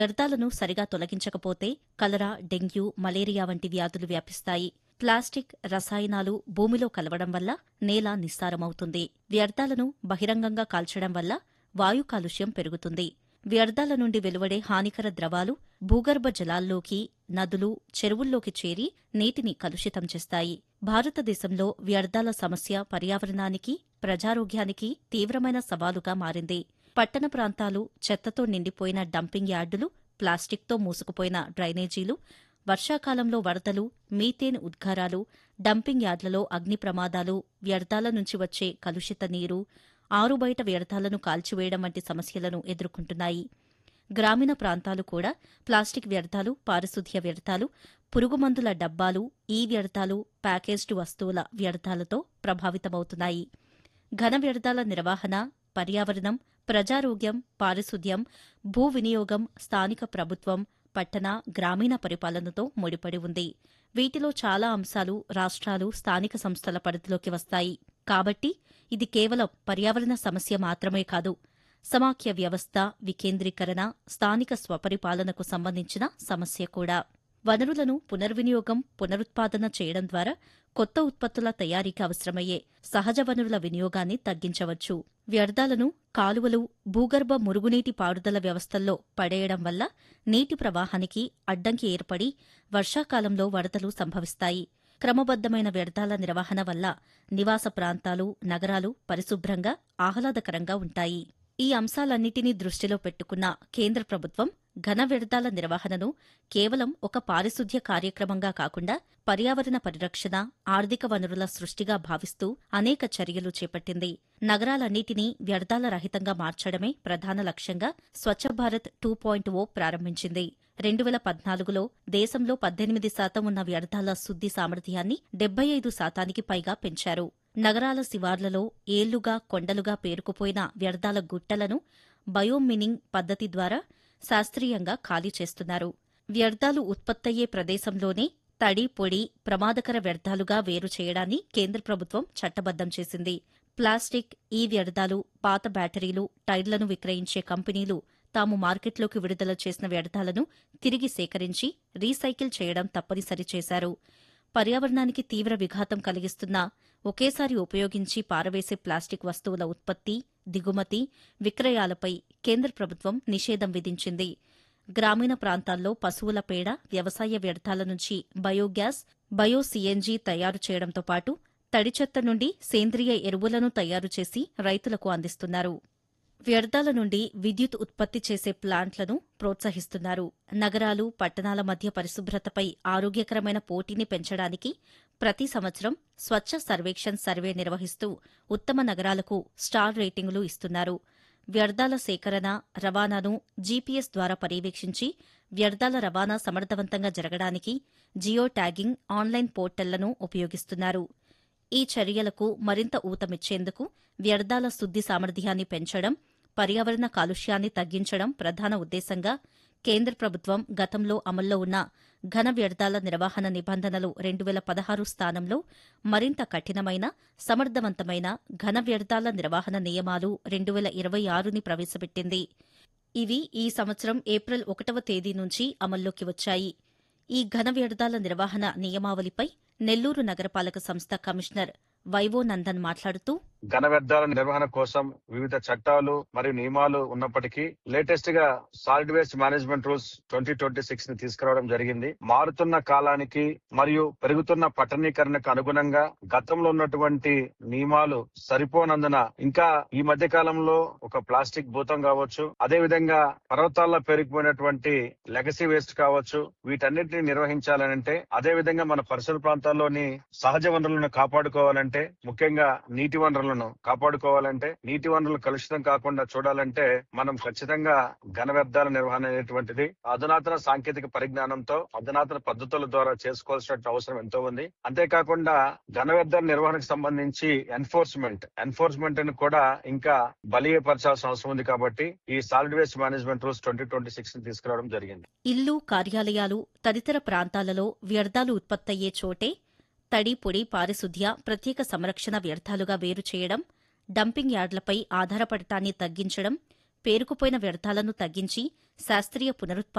వ్యర్థాలను సరిగా తొలగించకపోతే కలరా dengue malaria వంటి వ్యాధులు వ్యాపిస్తాయి ప్లాస్టిక్ రసాయనాలు భూమిలో కలవడం వల్ల నేల నిస్సారమవుతుంది వ్యర్థాలను బహిరంగంగా కాల్చడం వల్ల వాయు కాలుష్యం పెరుగుతుంది వ్యర్థాల నుండి వెలువడే హానికర ద్రవాలు భూగర్భ జలాల్లోకి నదులు చెరువుల్లోకి చేరి నీటిని కలుషితం చేస్తాయి భారతదేశంలో వ్యర్థాల సమస్య పర్యావరణానికి ప్రజారోగ్యానికి తీవ్రమైన సవాలుగా మారింది పట్టణ ప్రాంతాలు చెత్తతో నిండిపోయిన డంపింగ్ యార్డులు ప్లాస్టిక్తో మూసుకుపోయిన డ్రైనేజీలు వర్షాకాలంలో వరదలు మీథేన్ ఉద్గారాలు డంపింగ్ యార్డులలో అగ్ని ప్రమాదాలు వ్యర్థాల నుంచి వచ్చే కలుషిత నీరు ఆరుబయట వ్యర్థాలను కాల్చివేయడం వంటి సమస్యలను ఎదుర్కొంటున్నాయి గ్రామీణ ప్రాంతాలు కూడా ప్లాస్టిక్ వ్యర్థాలు పారిశుధ్య వ్యర్థాలు పురుగుమందుల డబ్బాలు ఈ వ్యర్థాలు ప్యాకేజ్డ్ వస్తువుల వ్యర్థాలతో ప్రభావితమవుతున్నాయి ఘన వ్యర్థాల నిర్వహణ పర్యావరణం ప్రజారోగ్యం పారిశుధ్యం భూ వినియోగం స్థానిక ప్రభుత్వం పట్టణ గ్రామీణ పరిపాలనతో ముడిపడి ఉంది వీటిలో చాలా అంశాలు రాష్ట్రాలు స్థానిక సంస్థల పరిధిలోకి వస్తాయి కాబట్టి ఇది కేవలం పర్యావరణ సమస్య మాత్రమే కాదు సమాఖ్య వ్యవస్థ వికేంద్రీకరణ స్థానిక స్వపరిపాలనకు సంబంధించిన సమస్య కూడా వనరులను పునర్వినియోగం పునరుత్పాదన చేయడం ద్వారా కొత్త ఉత్పత్తుల తయారీకి అవసరమయ్యే సహజ వనరుల వినియోగాన్ని తగ్గించవచ్చు వ్యర్థాలను కాలువలు భూగర్భ మురుగునీటి పారుదల వ్యవస్థల్లో పడేయడం వల్ల నీటి ప్రవాహానికి అడ్డంకి ఏర్పడి వర్షాకాలంలో వరదలు సంభవిస్తాయి క్రమబద్దమైన వ్యర్థాల నిర్వహణ వల్ల నివాస ప్రాంతాలు నగరాలు పరిశుభ్రంగా ఆహ్లాదకరంగా ఉంటాయి ఈ అంశాలన్నిటినీ దృష్టిలో పెట్టుకున్న కేంద్ర ప్రభుత్వం ఘన వ్యర్థాల నిర్వహణను కేవలం ఒక పారిశుధ్య కార్యక్రమంగా కాకుండా పర్యావరణ పరిరక్షణ ఆర్థిక వనరుల సృష్టిగా భావిస్తూ అనేక చర్యలు చేపట్టింది నగరాలన్నిటినీ వ్యర్థాల రహితంగా మార్చడమే ప్రధాన లక్ష్యంగా Swachh Bharat two point O ప్రారంభించింది రెండు వేల పద్నాలుగులో దేశంలో పద్దెనిమిది శాతం ఉన్న వ్యర్థాల శుద్ది సామర్థ్యాన్ని డెబ్బై ఐదు శాతానికి పైగా పెంచారు నగరాల శివార్లలో ఏళ్లుగా కొండలుగా పేరుకుపోయిన వ్యర్థాల గుట్టలను బయోమినింగ్ పద్ధతి ద్వారా శాస్త్రీయంగా ఖాళీ చేస్తున్నారు వ్యర్థాలు ఉత్పత్తయ్యే ప్రదేశంలోనే తడి పొడి ప్రమాదకర వ్యర్థాలుగా వేరు చేయడాన్ని కేంద్ర ప్రభుత్వం చట్టబద్దం చేసింది ప్లాస్టిక్ ఈ వ్యర్థాలు పాత బ్యాటరీలు టైర్లను విక్రయించే కంపెనీలు తాము మార్కెట్లోకి విడుదల చేసిన వ్యర్థాలను తిరిగి సేకరించి రీసైకిల్ చేయడం తప్పనిసరి చేశారు పర్యావరణానికి తీవ్ర విఘాతం కలిగిస్తున్న ఒకేసారి ఉపయోగించి పారవేసే ప్లాస్టిక్ వస్తువుల ఉత్పత్తి దిగుమతి విక్రయాలపై కేంద్ర ప్రభుత్వం నిషేధం విధించింది గ్రామీణ ప్రాంతాల్లో పశువుల పేడ వ్యవసాయ వ్యర్థాల నుంచి బయోగ్యాస్ బయో సీఎన్జీ తయారు చేయడంతో పాటు తడి చెత్త నుండి సేంద్రియ ఎరువులను తయారు చేసి రైతులకు అందిస్తున్నారు వ్యర్థాల నుండి విద్యుత్ ఉత్పత్తి చేసే ప్లాంట్లను ప్రోత్సహిస్తున్నారు నగరాలు పట్టణాల మధ్య పరిశుభ్రతపై ఆరోగ్యకరమైన పోటీని పెంచడానికి ప్రతి సంవత్సరం స్వచ్ఛ సర్వేక్షణ్ సర్వే నిర్వహిస్తూ ఉత్తమ నగరాలకు స్టార్ రేటింగులు ఇస్తున్నారు వ్యర్థాల సేకరణ రవాణాను జీపీఎస్ ద్వారా పర్యవేక్షించి వ్యర్థాల రవాణా సమర్థవంతంగా జరగడానికి జియో ట్యాగింగ్ ఆన్లైన్ పోర్టళ్లను ఉపయోగిస్తున్నారు ఈ చర్యలకు మరింత ఊతమిచ్చేందుకు వ్యర్థాల శుద్ది సామర్థ్యాన్ని పెంచడం పర్యావరణ కాలుష్యాన్ని తగ్గించడం ప్రధాన ఉద్దేశంగా కేంద్ర ప్రభుత్వం గతంలో అమల్లో ఉన్న ఘన వ్యర్థాల నిర్వహణ నిబంధనలు రెండు వేల పదహారు స్థానంలో మరింత కఠినమైన సమర్థవంతమైన ఘన వ్యర్థాల నిర్వహణ నియమాలు రెండు వేల ఇరవై ఆరుని ప్రవేశపెట్టింది ఇవి ఈ సంవత్సరం ఏప్రిల్ ఒకటవ తేదీ నుంచి అమల్లోకి వచ్చాయి ఈ ఘన వ్యర్థాల నిర్వహణ నియమావళిపై నెల్లూరు నగరపాలక సంస్థ కమిషనర్ వైవో నందన్ మాట్లాడుతూ ఘన వ్యర్థాల నిర్వహణ కోసం వివిధ చట్టాలు మరియు నియమాలు ఉన్నప్పటికీ లేటెస్ట్ గా solid waste management rules twenty twenty six ని తీసుకురావడం జరిగింది మారుతున్న కాలానికి మరియు పెరుగుతున్న పట్టణీకరణకు అనుగుణంగా గతంలో ఉన్నటువంటి నియమాలు సరిపోనందున ఇంకా ఈ మధ్య కాలంలో ఒక ప్లాస్టిక్ భూతం కావచ్చు అదే విధంగా పర్వతాల్లో పెరిగిపోయినటువంటి లెగసీ వేస్ట్ కావచ్చు వీటన్నిటిని నిర్వహించాలనంటే అదే విధంగా మన పరిసర ప్రాంతాల్లోని సహజ వనరులను కాపాడుకోవాలంటే ముఖ్యంగా నీటి వనరులను కాపాడుకోవాలంటే నీటి వనరులు కలుషితం కాకుండా చూడాలంటే మనం ఖచ్చితంగా ఘన వ్యర్థాల నిర్వహణ అనేటువంటిది అధునాతన సాంకేతిక పరిజ్ఞానంతో అధునాతన పద్ధతుల ద్వారా చేసుకోవాల్సిన అవసరం ఎంతో ఉంది అంతేకాకుండా ఘన వ్యర్థాల నిర్వహణకు సంబంధించి ఎన్ఫోర్స్మెంట్ ఎన్ఫోర్స్మెంట్ ని కూడా ఇంకా బలీయపరచాల్సిన అవసరం ఉంది కాబట్టి ఈ solid waste management rules twenty twenty six ని తీసుకురావడం జరిగింది ఇల్లు కార్యాలయాలు తదితర ప్రాంతాలలో వ్యర్థాలు ఉత్పత్తయ్యే చోటే తడి పొడి పారిశుధ్య ప్రత్యేక సంరక్షణ వ్యర్థాలుగా వేరు చేయడం డంపింగ్ యార్డులపై ఆధారపడటాన్ని తగ్గించడం పేరుకుపోయిన వ్యర్థాలను తగ్గించి శాస్త్రీయ పునరుత్పాదన